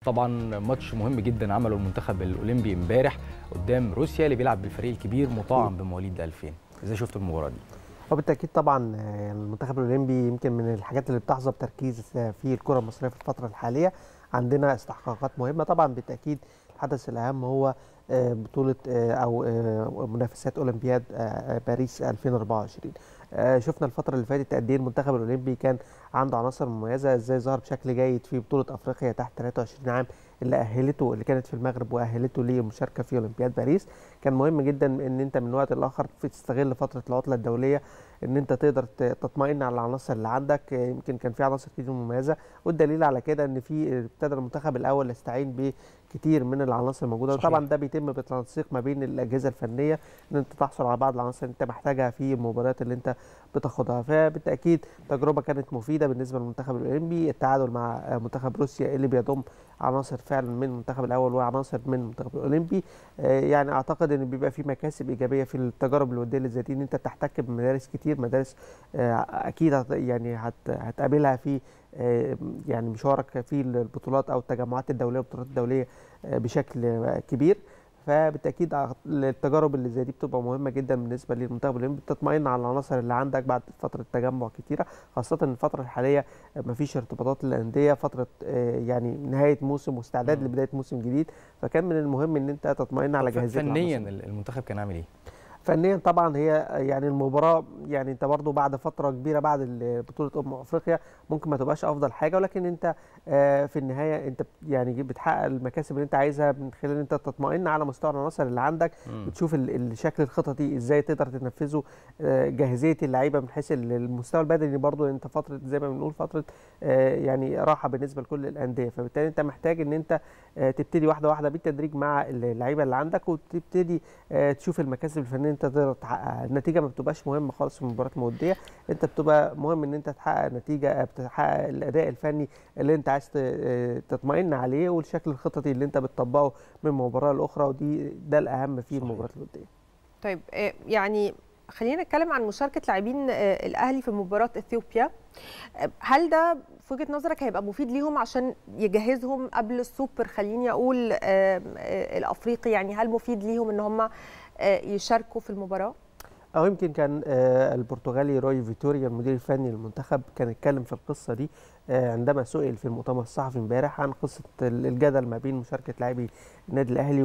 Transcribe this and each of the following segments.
طبعا ماتش مهم جدا عمله المنتخب الاولمبي امبارح قدام روسيا اللي بيلعب بالفريق الكبير مطعم بمواليد 2000 ازاي شفت المباراه دي وبالتاكيد طبعا آه، المنتخب الاولمبي يمكن من الحاجات اللي بتحظى بتركيز في الكره المصريه في الفتره الحاليه عندنا استحقاقات مهمه طبعا بالتاكيد الحدث الاهم هو آه، بطوله آه، او آه، منافسات اولمبياد آه، باريس 2024 آه، شفنا الفتره اللي فاتت قد ايه المنتخب الاولمبي كان عنده عناصر مميزه ازاي ظهر بشكل جيد في بطوله افريقيا تحت 23 عام اللي اهلته اللي كانت في المغرب واهلته للمشاركه في اولمبياد باريس كان مهم جدا ان انت من وقت لاخر في تستغل فتره العطله الدوليه ان انت تقدر ت- تطمئن على العناصر اللي عندك آه، يمكن كان في عناصر كتير مميزه والدليل على كده ان في ابتدى المنتخب الاول يستعين بكتير من العناصر الموجوده صحيح. وطبعا ده بيتم بالتنسيق ما بين الاجهزه الفنيه ان انت تحصل على بعض العناصر اللي انت محتاجها في المباريات اللي انت بتاخدها فبالتاكيد تجربه كانت مفيده بالنسبه للمنتخب الاولمبي التعادل مع آه، منتخب روسيا اللي بيضم عناصر فعلا من المنتخب الاول وعناصر من المنتخب الاولمبي آه، يعني اعتقد ان بيبقى في مكاسب ايجابيه في التجارب الوديه اللي زي دي ان انت بتحتك بمدارس كتير مدارس آه، اكيد هت يعني هت هتقابلها في آه، يعني مشوارك في البطولات او التجمعات الدوليه والبطولات الدوليه آه، بشكل آه، كبير فبالتاكيد أعت- التجارب اللي زي دي بتبقى مهمه جدا بالنسبه للمنتخب الاولمبي تطمئن على العناصر اللي عندك بعد فتره تجمع كتيره خاصه ان الفتره الحاليه مفيش ارتباطات للانديه فتره آه، يعني نهايه موسم واستعداد مم. لبدايه موسم جديد فكان من المهم ان انت تطمئن على ف- جاهزيه فنيا العناصر. المنتخب كان عامل ايه فنيا طبعا هي يعني المباراه يعني انت برضو بعد فتره كبيره بعد ال- بطوله امم افريقيا ممكن ما تبقاش افضل حاجه ولكن انت آه، في النهايه انت بت- يعني بتحقق المكاسب اللي انت عايزها من خلال ان انت تطمئن على مستوى العناصر اللي عندك مم. بتشوف ال- الشكل الخططي ازاي تقدر تنفذه آه، جاهزيه اللعيبه من حيث ال- المستوى البدني برضو انت فتره زي ما بنقول فتره آه، يعني راحه بالنسبه لكل الانديه فبالتالي انت محتاج ان انت آه، تبتدي واحده واحده بالتدريج مع اللعيبه اللي عندك وتبتدي آه، تشوف المكاسب الفنيه انت تقدر تحققها النتيجه ما بتبقاش مهمه خالص في المباريات الموديه انت بتبقى مهم ان انت تحقق نتيجه آه، بتحقق الاداء الفني اللي انت عايز ت- آه، تطمئن عليه والشكل الخططي اللي انت بتطبقه من مباراه لاخرى ودي ده الاهم في صحيح. المباريات الوديه طيب آه، يعني خلينا نتكلم عن مشاركه لاعبين آه، الاهلي في مباراه اثيوبيا آه، هل ده في وجهه نظرك هيبقى مفيد ليهم عشان يجهزهم قبل السوبر خليني اقول آه، آه، الافريقي يعني هل مفيد ليهم ان هم آه، يشاركوا في المباراه او يمكن كان آه، البرتغالي روي فيتوريا المدير الفني للمنتخب كان اتكلم في القصه دي آه، عندما سئل في المؤتمر الصحفي امبارح عن قصه ال- الجدل ما بين مشاركه لاعبي النادي الاهلي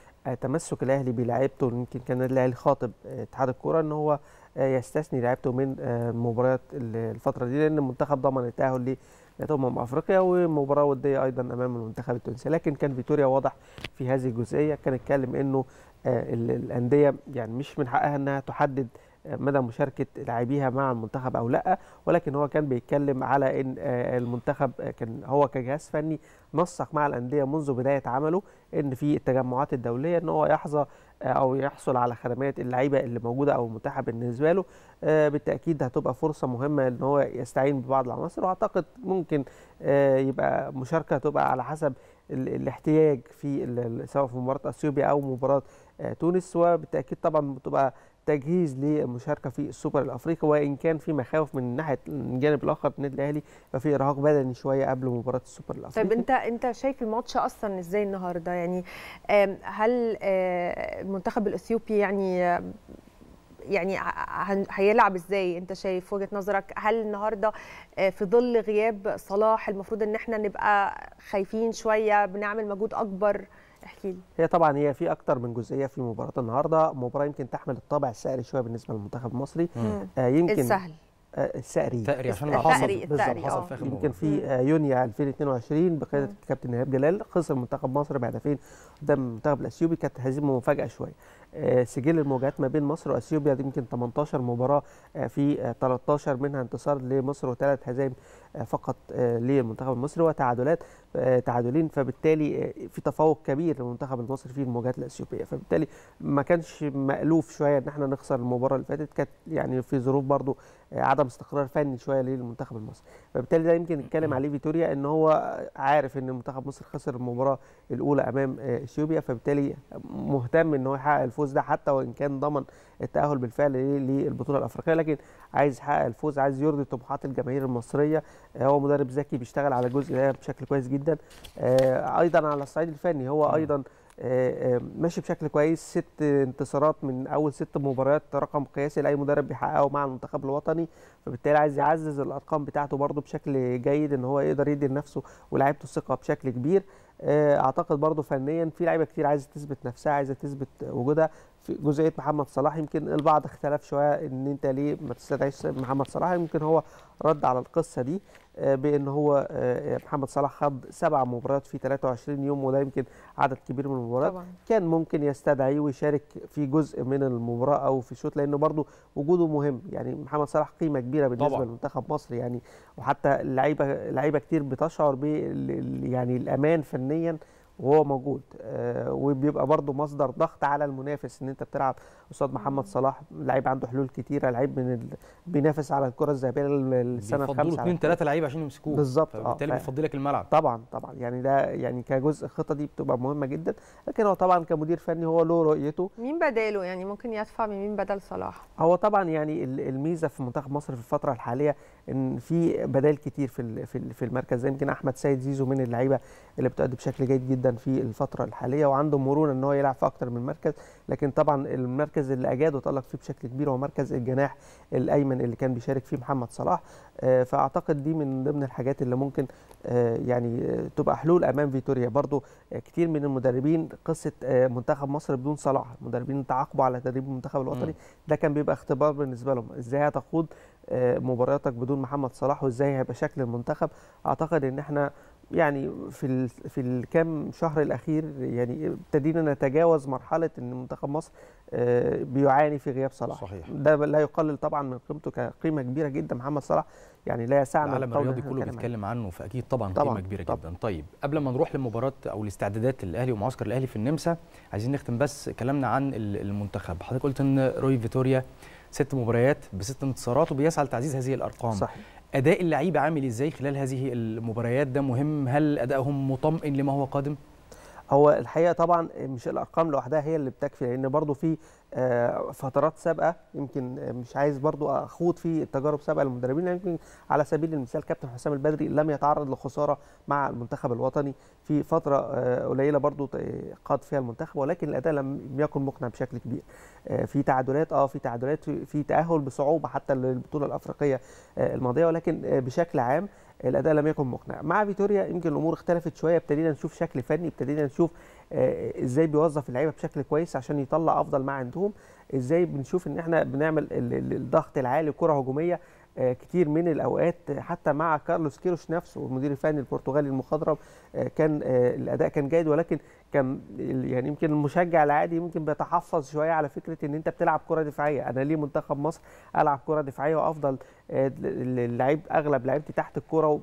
وتمسك الاهلي بلاعيبته يمكن كان النادي الاهلي خاطب آه، اتحاد الكوره ان هو آه، يستثني لعيبته من آه، مباريات ال- الفتره دي لان المنتخب ضمن التاهل لأمم افريقيا ومباراه وديه ايضا امام المنتخب التونسي لكن كان فيتوريا واضح في هذه الجزئيه كان اتكلم انه آه، ال- الانديه يعني مش من حقها انها تحدد آه، مدى مشاركه لاعبيها مع المنتخب او لا ولكن هو كان بيتكلم على ان آه، المنتخب آه، كان هو كجهاز فني نسق مع الانديه منذ بدايه عمله ان في التجمعات الدوليه ان هو يحظى آه، او يحصل على خدمات اللعيبه اللي موجوده او متاحه بالنسبه له آه، بالتاكيد هتبقى فرصه مهمه ان هو يستعين ببعض العناصر واعتقد ممكن آه، يبقى مشاركه تبقى على حسب ال- الاحتياج في ال- ال- سواء في مباراه اثيوبيا او مباراه آه، تونس وبالتاكيد طبعا بتبقى تجهيز للمشاركه في السوبر الافريقي وان كان في مخاوف من ناحيه الجانب الاخر النادي الاهلي ففي ارهاق بدني شويه قبل مباراه السوبر الافريقي طيب انت انت شايف الماتش اصلا ازاي النهارده يعني آم، هل آه، المنتخب الاثيوبي يعني آم، يعني ه- ه- هيلعب ازاي انت شايف وجهة نظرك هل النهارده آه، في ظل غياب صلاح المفروض ان احنا نبقى خايفين شويه بنعمل مجهود اكبر احكي لي هي طبعا هي في اكتر من جزئيه في مباراه النهارده مباراه يمكن تحمل الطابع السائري شويه بالنسبه للمنتخب المصري مم. آه يمكن السهل آه السائري تقري عشان اللي الثأري، حصل الثأري، بالظبط حصل آه. في اخر يمكن مباراه في آه، يونيو 2022 بقياده مم. الكابتن ايهاب جلال خسر منتخب مصر بهدفين قدام المنتخب الاثيوبي كانت هزيمه مفاجاه شويه آه، سجل المواجهات ما بين مصر واثيوبيا دي يمكن 18 مباراه آه، في آه، 13 منها انتصار لمصر وثلاث هزائم آه، فقط آه، للمنتخب المصري وتعادلات آه، تعادلين فبالتالي آه، في تفوق كبير للمنتخب المصري في المواجهات الاثيوبيه فبالتالي ما كانش مألوف شويه ان احنا نخسر المباراه اللي فاتت كانت يعني في ظروف برضو آه، عدم استقرار فني شويه للمنتخب المصري فبالتالي ده يمكن نتكلم عليه فيتوريا ان هو عارف ان منتخب مصر خسر المباراه الاولى امام آه، اثيوبيا فبالتالي مهتم ان هو يحقق الفوز الفوز ده حتى وان كان ضمن التاهل بالفعل للبطوله الافريقيه لكن عايز يحقق الفوز عايز يرضي طموحات الجماهير المصريه هو مدرب ذكي بيشتغل على الجزء ده بشكل كويس جدا ايضا على الصعيد الفني هو ايضا ماشي بشكل كويس ست انتصارات من اول ست مباريات رقم قياسي لاي مدرب بيحققه مع المنتخب الوطني فبالتالي عايز يعزز الارقام بتاعته برده بشكل جيد ان هو يقدر يدي لنفسه ولاعيبته الثقه بشكل كبير اعتقد برده فنيا في لعيبه كتير عايزه تثبت نفسها عايزه تثبت وجودها في جزئيه محمد صلاح يمكن البعض اختلف شويه ان انت ليه ما تستدعيش محمد صلاح يمكن هو رد على القصه دي بان هو محمد صلاح خد سبع مباريات في 23 يوم وده يمكن عدد كبير من المباريات طبعا. كان ممكن يستدعيه ويشارك في جزء من المباراه او في شوط لانه برضه وجوده مهم يعني محمد صلاح قيمه كبيره بالنسبه طبعا. لمنتخب مصر يعني وحتى اللعيبه لعيبه كتير بتشعر ب يعني الامان فنيا وهو موجود آه وبيبقى برضه مصدر ضغط على المنافس ان انت بتلعب قصاد محمد صلاح لعيب عنده حلول كتيره لعيب من ال... بينافس على الكره الذهبيه السنه بيفضلوا الخامسه اثنين ثلاثه لعيبه عشان يمسكوه بالظبط فبالتالي آه بيفضل لك الملعب طبعا طبعا يعني ده يعني كجزء الخطه دي بتبقى مهمه جدا لكن هو طبعا كمدير فني هو له رؤيته مين بداله يعني ممكن يدفع من مين بدل صلاح هو طبعا يعني الميزه في منتخب مصر في الفتره الحاليه ان في بدائل كتير في في المركز يمكن احمد سيد زيزو من اللعيبه اللي بتؤدي بشكل جيد جدا في الفتره الحاليه وعنده مرونه ان هو يلعب في اكتر من مركز لكن طبعا المركز اللي اجاد وتالق فيه بشكل كبير هو مركز الجناح الايمن اللي كان بيشارك فيه محمد صلاح فاعتقد دي من ضمن الحاجات اللي ممكن يعني تبقى حلول امام فيتوريا برضو كتير من المدربين قصه منتخب مصر بدون صلاح المدربين تعاقبوا على تدريب المنتخب الوطني ده كان بيبقى اختبار بالنسبه لهم ازاي هتخوض مبارياتك بدون محمد صلاح وازاي هيبقى شكل المنتخب اعتقد ان احنا يعني في ال في الكام شهر الاخير يعني ابتدينا نتجاوز مرحله ان منتخب مصر بيعاني في غياب صلاح صحيح. ده لا يقلل طبعا من قيمته كقيمه كبيره جدا محمد صلاح يعني لا يسعنا العالم الرياضي كله بيتكلم عنه فاكيد طبعا, طبعاً قيمه كبيره طبعاً. جدا طيب قبل ما نروح لمباراه او الاستعدادات الاهلي ومعسكر الاهلي في النمسا عايزين نختم بس كلامنا عن المنتخب حضرتك قلت ان روي فيتوريا ست مباريات بست انتصارات وبيسعى لتعزيز هذه الارقام صحيح اداء اللعيبه عامل ازاي خلال هذه المباريات ده مهم هل ادائهم مطمئن لما هو قادم هو الحقيقه طبعا مش الارقام لوحدها هي اللي بتكفي لان برضو في فترات سابقه يمكن مش عايز برضو اخوض في التجارب سابقه للمدربين يمكن على سبيل المثال كابتن حسام البدري لم يتعرض لخساره مع المنتخب الوطني في فتره قليله برضو قاد فيها المنتخب ولكن الاداء لم يكن مقنع بشكل كبير في تعادلات اه في تعادلات في تاهل بصعوبه حتى للبطوله الافريقيه الماضيه ولكن بشكل عام الاداء لم يكن مقنع مع فيتوريا يمكن الامور اختلفت شويه ابتدينا نشوف شكل فني ابتدينا نشوف آه ازاي بيوظف اللعيبه بشكل كويس عشان يطلع افضل ما عندهم ازاي بنشوف ان احنا بنعمل الضغط العالي كره هجوميه آه كتير من الاوقات حتى مع كارلوس كيروش نفسه المدير الفني البرتغالي المخضرم آه كان الاداء كان جيد ولكن كان يعني يمكن المشجع العادي يمكن بيتحفظ شويه على فكره ان انت بتلعب كره دفاعيه انا ليه منتخب مصر العب كره دفاعيه وافضل اللعيب اغلب لعيبتي تحت الكره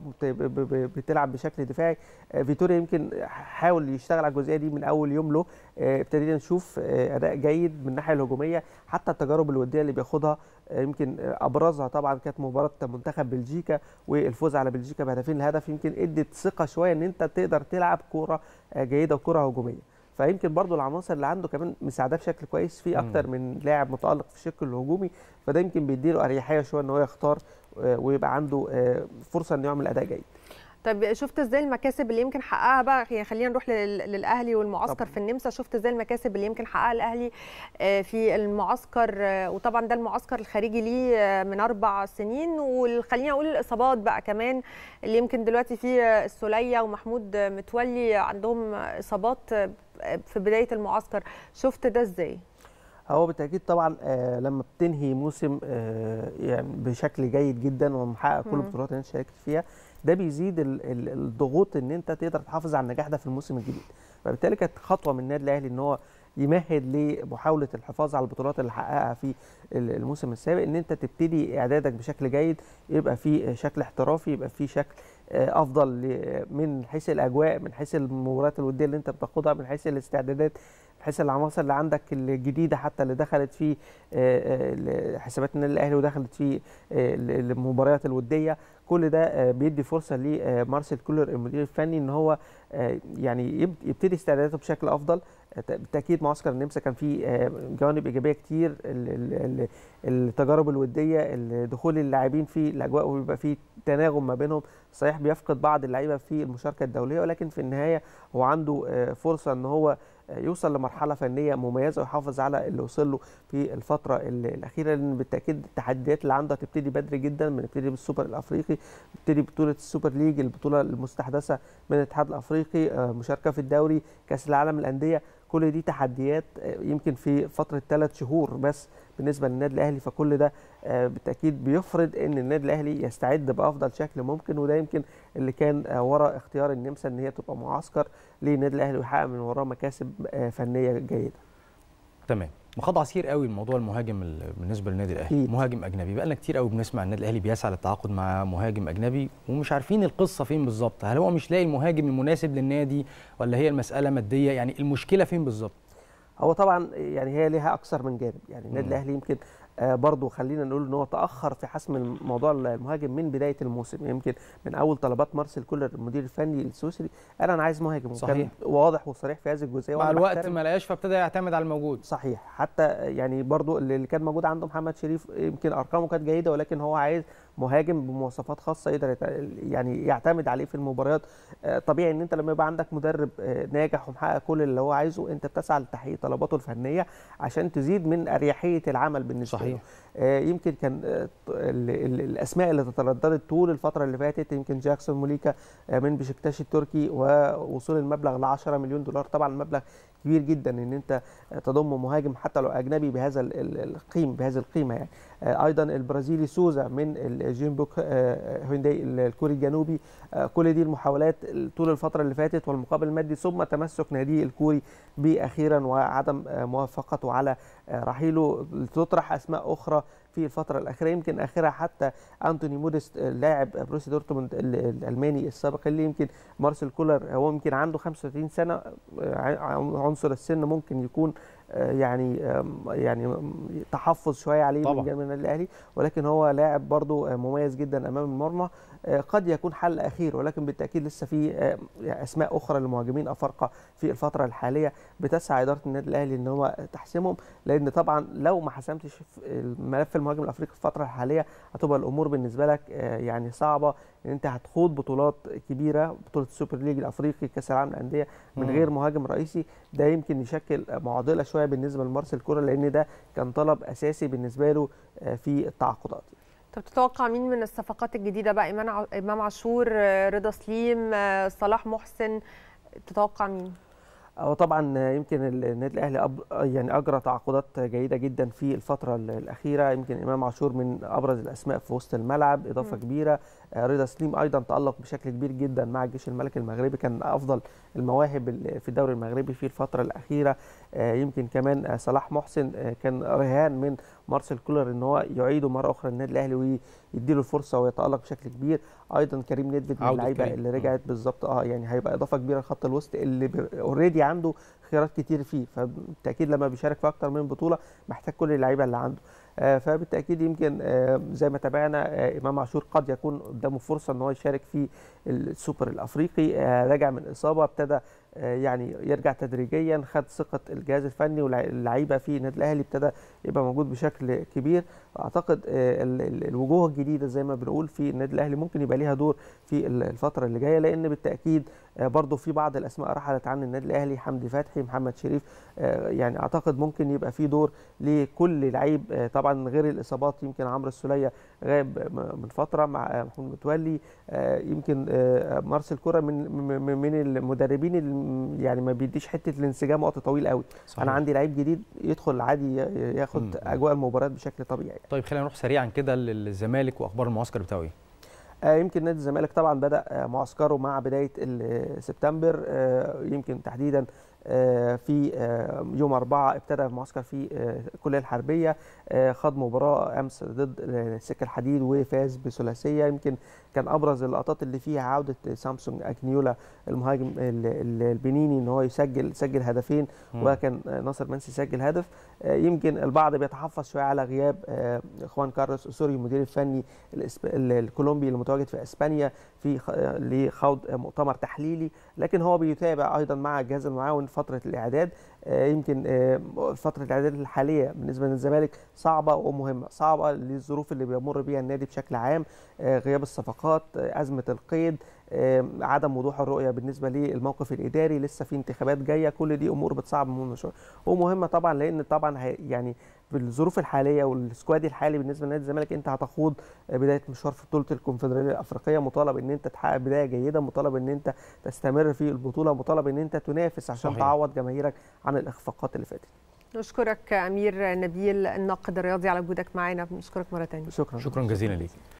بتلعب بشكل دفاعي فيتوريا يمكن حاول يشتغل على الجزئيه دي من اول يوم له ابتدينا نشوف اداء جيد من الناحيه الهجوميه حتى التجارب الوديه اللي بياخدها يمكن ابرزها طبعا كانت مباراه منتخب بلجيكا والفوز على بلجيكا بهدفين الهدف يمكن ادت ثقه شويه ان انت تقدر تلعب كوره جيده وكره هجوميه فيمكن برضو العناصر اللي عنده كمان مساعداه بشكل كويس في اكتر من لاعب متالق في الشق الهجومي فده يمكن بيديله اريحيه شويه ان هو يختار ويبقى عنده فرصه انه يعمل اداء جيد طب شفت ازاي المكاسب اللي يمكن حققها بقى يعني خلينا نروح للاهلي والمعسكر طبعا. في النمسا شفت ازاي المكاسب اللي يمكن حققها الاهلي في المعسكر وطبعا ده المعسكر الخارجي ليه من اربع سنين وخلينا اقول الاصابات بقى كمان اللي يمكن دلوقتي في السوليه ومحمود متولي عندهم اصابات في بدايه المعسكر شفت ده ازاي هو بالتاكيد طبعا آه لما بتنهي موسم آه يعني بشكل جيد جدا ومحقق كل البطولات اللي انت شاركت فيها ده بيزيد الضغوط ان انت تقدر تحافظ على النجاح ده في الموسم الجديد فبالتالي كانت خطوه من النادي الاهلي ان هو يمهد لمحاوله الحفاظ على البطولات اللي حققها في الموسم السابق ان انت تبتدي اعدادك بشكل جيد يبقى في شكل احترافي يبقى في شكل افضل من حيث الاجواء من حيث المباريات الوديه اللي انت بتاخدها من حيث الاستعدادات من حيث العناصر اللي عندك الجديده حتى اللي دخلت في حسابات النادي الاهلي ودخلت في المباريات الوديه كل ده بيدي فرصه لمارسيل كولر المدير الفني ان هو يعني يبتدي استعداداته بشكل افضل بالتاكيد معسكر النمسا كان فيه جوانب ايجابيه كتير التجارب الوديه دخول اللاعبين في الاجواء وبيبقى فيه تناغم ما بينهم صحيح بيفقد بعض اللعيبه في المشاركه الدوليه ولكن في النهايه هو عنده فرصه ان هو يوصل لمرحله فنيه مميزه ويحافظ على اللي وصل له في الفتره الاخيره لان بالتاكيد التحديات اللي عنده هتبتدي بدري جدا بنبتدي بالسوبر الافريقي نبتدي بطوله السوبر ليج البطوله المستحدثه من الاتحاد الافريقي مشاركه في الدوري كاس العالم للانديه كل دي تحديات يمكن في فتره ثلاث شهور بس بالنسبه للنادي الاهلي فكل ده بالتاكيد بيفرض ان النادي الاهلي يستعد بافضل شكل ممكن وده يمكن اللي كان وراء اختيار النمسا ان هي تبقى معسكر للنادي الاهلي ويحقق من وراه مكاسب فنيه جيده. تمام مخاض عسير قوي الموضوع المهاجم بالنسبه للنادي الاهلي أكيد. مهاجم اجنبي بقى لنا كتير قوي بنسمع النادي الاهلي بيسعى للتعاقد مع مهاجم اجنبي ومش عارفين القصه فين بالظبط هل هو مش لاقي المهاجم المناسب للنادي ولا هي المساله ماديه يعني المشكله فين بالظبط هو طبعا يعني هي ليها اكثر من جانب يعني النادي الاهلي يمكن آه برضه خلينا نقول ان هو تاخر في حسم موضوع المهاجم من بدايه الموسم يمكن من اول طلبات مارسيل كولر المدير الفني السويسري قال انا عايز مهاجم صحيح. وكان واضح وصريح في هذه الجزئيه مع الوقت ما لقاش فابتدى يعتمد على الموجود صحيح حتى يعني برضه اللي كان موجود عنده محمد شريف يمكن ارقامه كانت جيده ولكن هو عايز مهاجم بمواصفات خاصه يقدر يعني يعتمد عليه في المباريات طبيعي ان انت لما يبقى عندك مدرب ناجح ومحقق كل اللي هو عايزه انت بتسعى لتحقيق طلباته الفنيه عشان تزيد من اريحيه العمل بالنسبه صحيح. له يمكن كان الاسماء اللي ترددت طول الفتره اللي فاتت يمكن جاكسون موليكا من بشكتاش التركي ووصول المبلغ ل 10 مليون دولار طبعا المبلغ كبير جدا ان انت تضم مهاجم حتى لو اجنبي بهذا القيم بهذه القيمه يعني ايضا البرازيلي سوزا من الجيم بوك هونداي الكوري الجنوبي كل دي المحاولات طول الفتره اللي فاتت والمقابل المادي ثم تمسك ناديه الكوري به اخيرا وعدم موافقته على رحيله تطرح اسماء اخرى في الفترة الأخيرة يمكن آخرها حتى أنتوني موديست لاعب بروسيا دورتموند الألماني السابق اللي يمكن مارسيل كولر هو يمكن عنده 35 سنة عنصر السن ممكن يكون يعني يعني تحفظ شويه عليه طبعا. من جانب النادي الاهلي ولكن هو لاعب برضه مميز جدا امام المرمى قد يكون حل اخير ولكن بالتاكيد لسه في اسماء اخرى للمهاجمين افارقه في الفتره الحاليه بتسعى اداره النادي الاهلي ان هو تحسمهم لان طبعا لو ما حسمتش الملف المهاجم الافريقي في الفتره الحاليه هتبقى الامور بالنسبه لك يعني صعبه ان انت هتخوض بطولات كبيره بطوله السوبر ليج الافريقي كاس العالم للانديه من غير مهاجم رئيسي ده يمكن يشكل معضله شويه بالنسبه لمارسيل كولر لان ده كان طلب اساسي بالنسبه له في التعاقدات طب تتوقع مين من الصفقات الجديده بقى امام عاشور رضا سليم صلاح محسن تتوقع مين هو طبعا يمكن النادي الاهلي أب يعني اجرى تعاقدات جيده جدا في الفتره الاخيره يمكن امام عاشور من ابرز الاسماء في وسط الملعب اضافه م. كبيره رضا سليم ايضا تالق بشكل كبير جدا مع الجيش الملكي المغربي كان افضل المواهب في الدوري المغربي في الفتره الاخيره يمكن كمان صلاح محسن كان رهان من مارسيل كولر ان هو يعيده مره اخرى النادي الاهلي ويديله الفرصه ويتالق بشكل كبير ايضا كريم نيدفيد من اللعيبه اللي رجعت بالظبط اه يعني هيبقى اضافه كبيره لخط الوسط اللي اوريدي عنده خيارات كتير فيه فبالتاكيد لما بيشارك في اكتر من بطوله محتاج كل اللعيبه اللي عنده آه فبالتاكيد يمكن آه زي ما تابعنا آه امام عاشور قد يكون قدامه فرصه ان هو يشارك في السوبر الافريقي راجع من اصابه ابتدى يعني يرجع تدريجيا خد ثقه الجهاز الفني واللعيبه في النادي الاهلي ابتدى يبقى موجود بشكل كبير اعتقد الوجوه الجديده زي ما بنقول في النادي الاهلي ممكن يبقى ليها دور في الفتره اللي جايه لان بالتاكيد برضه في بعض الاسماء رحلت عن النادي الاهلي حمدي فتحي محمد شريف يعني اعتقد ممكن يبقى في دور لكل لعيب طبعا غير الاصابات يمكن عمرو السوليه غاب من فتره مع محمود متولي يمكن مارسيل كوره من من المدربين اللي يعني ما بيديش حته الانسجام وقت طويل قوي صحيح. انا عندي لعيب جديد يدخل عادي ياخد م. اجواء المباريات بشكل طبيعي يعني. طيب خلينا نروح سريعا كده للزمالك واخبار المعسكر بتاعه ايه آه يمكن نادي الزمالك طبعا بدا آه معسكره مع بدايه سبتمبر آه يمكن تحديدا في يوم أربعة ابتدى المعسكر في الكلية الحربية خاض مباراة أمس ضد سكة الحديد وفاز بثلاثية يمكن كان أبرز اللقطات اللي فيها عودة سامسونج أكنيولا المهاجم البنيني إن هو يسجل سجل هدفين وكان ناصر منسي سجل هدف يمكن البعض بيتحفظ شوية على غياب خوان كارلوس أسوري المدير الفني الكولومبي المتواجد في اسبانيا في لخوض مؤتمر تحليلي لكن هو بيتابع ايضا مع الجهاز المعاون فتره الاعداد يمكن فتره الاعداد الحاليه بالنسبه للزمالك صعبه ومهمه صعبه للظروف اللي بيمر بيها النادي بشكل عام غياب الصفقات ازمه القيد عدم وضوح الرؤيه بالنسبه للموقف الاداري لسه في انتخابات جايه كل دي امور بتصعب من المشوار ومهمه طبعا لان طبعا يعني بالظروف الحاليه والسكواد الحالي بالنسبه لنادي الزمالك انت هتخوض بدايه مشوار في بطوله الكونفدراليه الافريقيه مطالب ان انت تحقق بدايه جيده مطالب ان انت تستمر في البطوله مطالب ان انت تنافس عشان صحيح. تعوض جماهيرك عن الاخفاقات اللي فاتت نشكرك امير نبيل الناقد الرياضي على وجودك معنا بنشكرك مره ثانيه شكرا شكرا جزيلا ليك